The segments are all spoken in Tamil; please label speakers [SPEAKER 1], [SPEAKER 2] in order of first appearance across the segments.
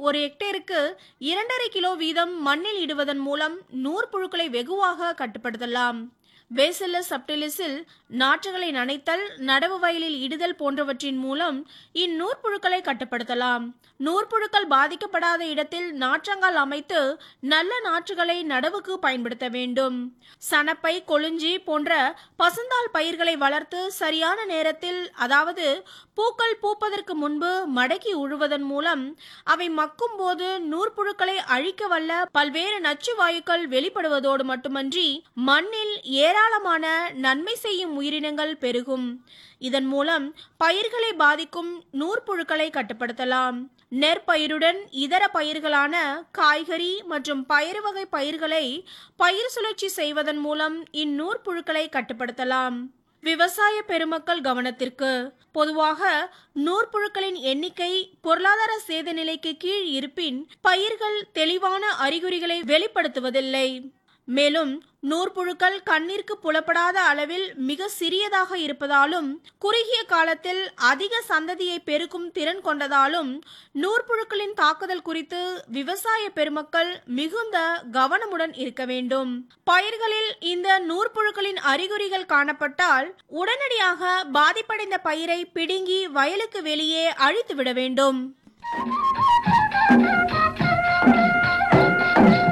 [SPEAKER 1] ஒரு ஹெக்டேருக்கு இரண்டரை கிலோ வீதம் மண்ணில் இடுவதன் மூலம் நூற்புழுக்களை வெகுவாக கட்டுப்படுத்தலாம் பேசில்லஸ் சப்டிலிஸில் நாற்றுகளை நனைத்தல் நடவு வயலில் இடுதல் போன்றவற்றின் மூலம் இந்நூற்புழுக்களை கட்டுப்படுத்தலாம் நூற்புழுக்கள் பாதிக்கப்படாத இடத்தில் நாற்றங்கால் அமைத்து நல்ல நாற்றுகளை நடவுக்கு பயன்படுத்த வேண்டும் சணப்பை கொழுஞ்சி போன்ற பசுந்தாள் பயிர்களை வளர்த்து சரியான நேரத்தில் அதாவது பூக்கள் பூப்பதற்கு முன்பு மடக்கி உழுவதன் மூலம் அவை மக்கும் போது நூற்புழுக்களை அழிக்க வல்ல பல்வேறு நச்சு வாயுக்கள் வெளிப்படுவதோடு மட்டுமன்றி மண்ணில் ஏராளமான நன்மை செய்யும் உயிரினங்கள் பெருகும் இதன் மூலம் பயிர்களை பாதிக்கும் நூற்புழுக்களை கட்டுப்படுத்தலாம் நெற்பயிருடன் இதர பயிர்களான காய்கறி மற்றும் பயிர் வகை பயிர்களை பயிர் சுழற்சி செய்வதன் மூலம் இந்நூற்புழுக்களை கட்டுப்படுத்தலாம் விவசாய பெருமக்கள் கவனத்திற்கு பொதுவாக நூற்புழுக்களின் எண்ணிக்கை பொருளாதார சேத நிலைக்கு கீழ் இருப்பின் பயிர்கள் தெளிவான அறிகுறிகளை வெளிப்படுத்துவதில்லை மேலும் நூற்புழுக்கள் கண்ணிற்கு புலப்படாத அளவில் மிக சிறியதாக இருப்பதாலும் குறுகிய காலத்தில் அதிக சந்ததியை பெருக்கும் திறன் கொண்டதாலும் நூற்புழுக்களின் தாக்குதல் குறித்து விவசாய பெருமக்கள் மிகுந்த கவனமுடன் இருக்க வேண்டும் பயிர்களில் இந்த நூற்புழுக்களின் அறிகுறிகள் காணப்பட்டால் உடனடியாக பாதிப்படைந்த பயிரை பிடுங்கி வயலுக்கு வெளியே அழித்துவிட வேண்டும்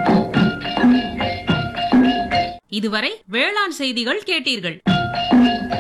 [SPEAKER 2] இதுவரை வேளாண் செய்திகள் கேட்டீர்கள்